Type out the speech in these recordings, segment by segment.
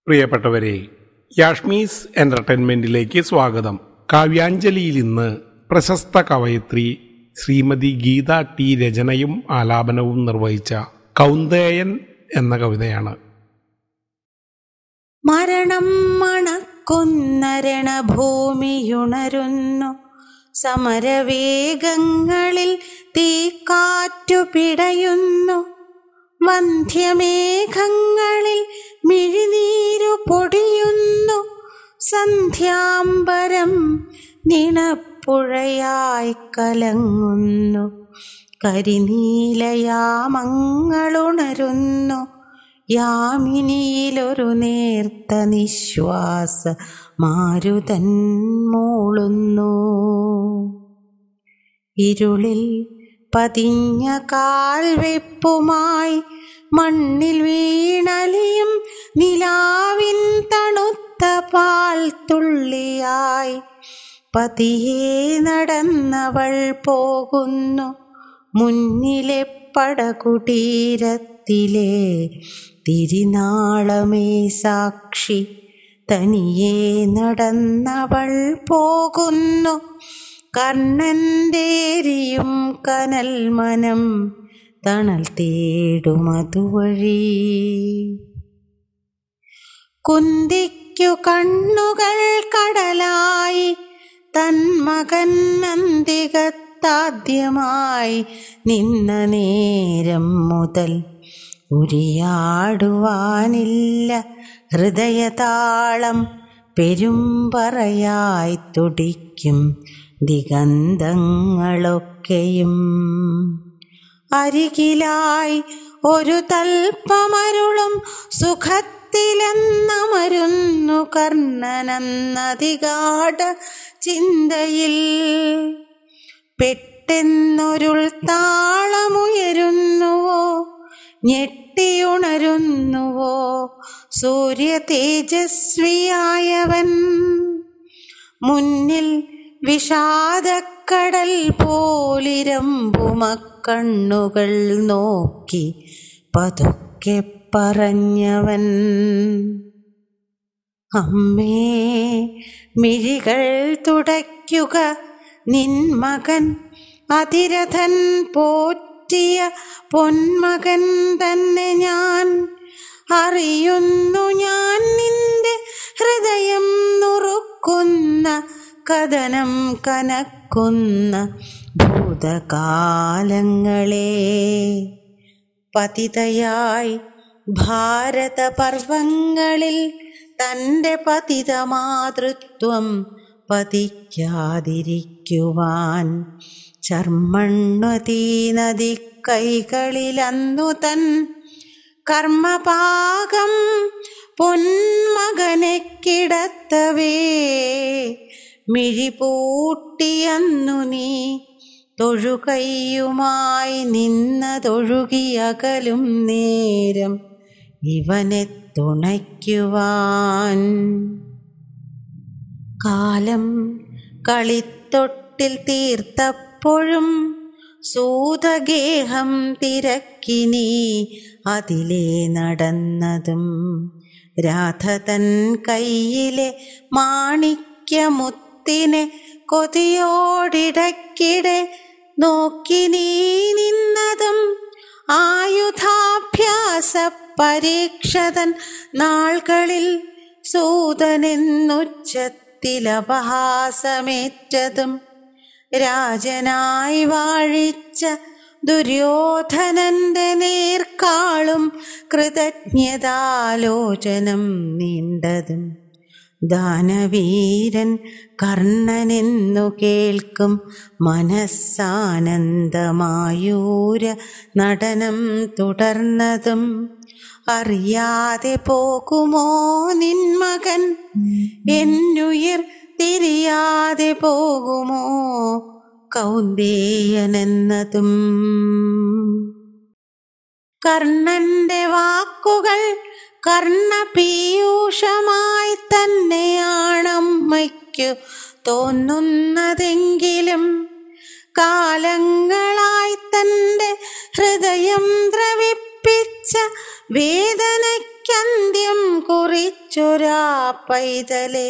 പ്രിയപ്പെട്ടവരെ യാഷ്മീസ് എന്റർടൈൻമെന്റിലേക്ക് സ്വാഗതം കാവ്യാഞ്ജലിയിൽ ഇന്ന് പ്രശസ്ത കവയത്രി ശ്രീമതി ഗീത ടി രചനയും ആലാപനവും നിർവഹിച്ച കൗന്ദേയൻ എന്ന കവിതയാണ് മരണം മണക്കുന്ന രണഭൂമിയുണരുന്നു സമരവേഗങ്ങളിൽ തീക്കാറ്റു പിടയുന്നു വന്ധ്യമേഘങ്ങളിൽ മിഴിനീരു പൊടിയുന്നു സന്ധ്യാംബരം നിണപ്പുഴയായി കലങ്ങുന്നു കരിനീലയാമങ്ങളുണരുന്നു യാമിനിയിലൊരു നേർത്ത നിശ്വാസ മാരുതൻ മൂളുന്നു ഇരുളിൽ പതിഞ്ഞ കാൽവെപ്പുമായി മണ്ണിൽ വീണലിയും നിലാവിൻ തണുത്ത പാൽ തുള്ളിയായി പതിയെ നടന്നവൾ പോകുന്നു മുന്നിലെ പടകുടീരത്തിലെ തിരിനാളമേ സാക്ഷി തനിയെ നടന്നവൾ പോകുന്നു കർണൻ്റേരിയും കനൽ മനം തണൽ തേടുമതുവഴി കുന്തിക്കു കണ്ണുകൾ കടലായി തൻ മകൻ അന്തികത്താദ്യമായി നിന്ന നേരം മുതൽ ഉരിയാടുവാനില്ല ഹൃദയതാളം പെരുമ്പറയായി തുടിക്കും ദിഗന്ധങ്ങളൊക്കെയും അരികിലായി ഒരു തൽപ്പമരുളും സുഖത്തിലെന്നമരുന്നു കർണനെന്നതികാട ചിന്തയിൽ പെട്ടെന്നൊരുൾ താളമുയരുന്നുവോ ഞെട്ടിയുണരുന്നുവോ സൂര്യ തേജസ്വിയായവൻ മുന്നിൽ വിഷാദക്കടൽ പോലിരമ്പുമക്കണ്ണുകൾ നോക്കി പതുക്കെ പറഞ്ഞവൻ അമ്മേ മിഴികൾ തുടയ്ക്കുക നിൻ മകൻ അതിരഥൻ പോറ്റിയ പൊന്മകൻ തന്നെ ഞാൻ അറിയുന്നു ഞാൻ നിന്റെ ഹൃദയം നുറുക്കുന്ന കഥനം കനക്കുന്ന ഭൂതകാലങ്ങളെ പതിതയായി ഭാരതപർവങ്ങളിൽ തൻ്റെ പതിത മാതൃത്വം പതിക്കാതിരിക്കുവാൻ ചർമ്മണ്വതീ നദി കൈകളിലന്നു തൻ കർമ്മപാകം പൊന്മകനെ കിടത്തവേ മിഴിപൂട്ടിയന്നു നീ തൊഴുകൈയുമായി നിന്നതൊഴുകിയകലും നേരം ഇവനെ തുണയ്ക്കുവാൻ കാലം കളിത്തൊട്ടിൽ തീർത്തപ്പോഴും സൂതഗേഹം തിരക്കിനി അതിലെ നടന്നതും രാധതൻ കയ്യിലെ മാണിക്യമുത്തിനെ കൊതിയോടിടക്കിടെ നോക്കി നീ നിന്നതും ആയുധാഭ്യാസ പരീക്ഷതൻ നാൾകളിൽ സൂതനെന്നുച്ചത്തിലപഹാസമേറ്റതും രാജനായി വാഴിച്ച ദുര്യോധനന്റെ നേർക്കാളും കൃതജ്ഞതാലോചനം നീണ്ടതും ദാനവീരൻ കർണനെന്നു കേൾക്കും മനസ്സാനന്ദമായൂര നടനം തുടർന്നതും അറിയാതെ പോകുമോ നിന്മകൻ എന്നുയിർ തിരിയാതെ പോകുമോ കൗന്ദേയനെന്നതും കർണന്റെ വാക്കുകൾ കർണപീയൂഷമായി തന്നെയാണമ്മയ്ക്കു തോന്നുന്നതെങ്കിലും കാലങ്ങളായി തൻ്റെ ഹൃദയം ദ്രവിപ്പിച്ച വേദനയ്ക്ക് വേദനയ്ക്കന്ത്യം കുറിച്ചൊരാ പൈതലെ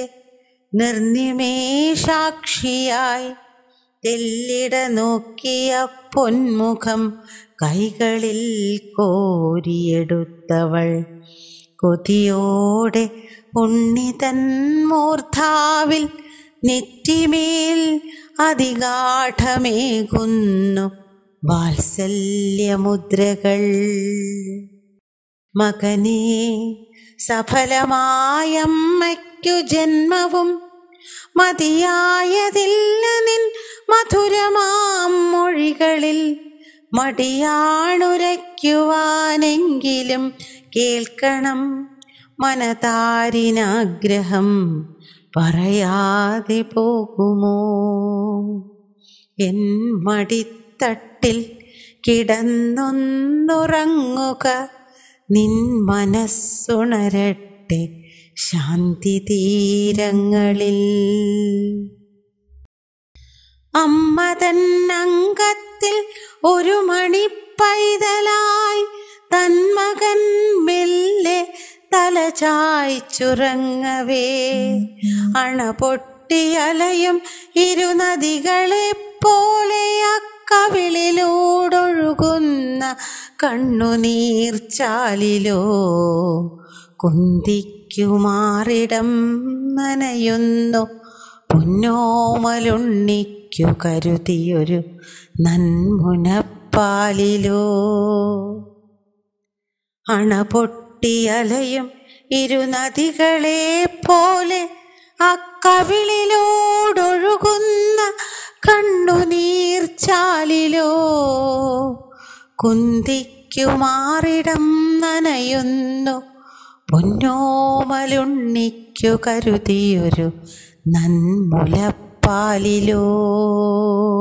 നിർനിമേഷാക്ഷിയായി തെല്ലിട നോക്കിയ പൊന്മുഖം കൈകളിൽ കോരിയെടുത്തവൾ കൊതിയോടെ ഉണ്ണിതൻ മൂർധാവിൽ നെറ്റിമേൽ അതിഗാഠമേകുന്നു വാത്സല്യമുദ്രകൾ മകനേ സഫലമായമ്മയ്ക്കു ജന്മവും മതിയായതില്ല നിൻ മധുരമാം മൊഴികളിൽ മടിയാണുരയ്ക്കുവാനെങ്കിലും കേൾക്കണം മനതാരിനാഗ്രഹം പറയാതെ പോകുമോ എൻ മടിത്തട്ടിൽ കിടന്നൊന്നുറങ്ങുക നിൻ മനസ്സുണരട്ടെ ശാന്തി തീരങ്ങളിൽ അമ്മ തൻ അംഗത്തിൽ ഒരു മണിപ്പൈതലായി തൻ മകൻ മെല്ലെ തല ചായ്ച്ചുറങ്ങവേ അണ പൊട്ടിയലയും ഇരുനദികളെ പോലെ അക്കവിളിലൂടൊഴുകുന്ന കണ്ണുനീർച്ചാലിലോ കുന്തിക്കുമാറിടം നനയുന്നു പൊന്നോമലുണ്ണിക്കു കരുതിയൊരു നന്മുനപ്പാലിലോ അണ പൊട്ടിയലയും ഇരുനദികളെ പോലെ അക്കവിളിലോടൊഴുകുന്ന കണ്ണുനീർച്ചാലിലോ കുന്തിക്കുമാറിടം നനയുന്നു പൊന്നോമലുണ്ണിക്കു കരുതിയൊരു നന്മുലപ്പാലിലോ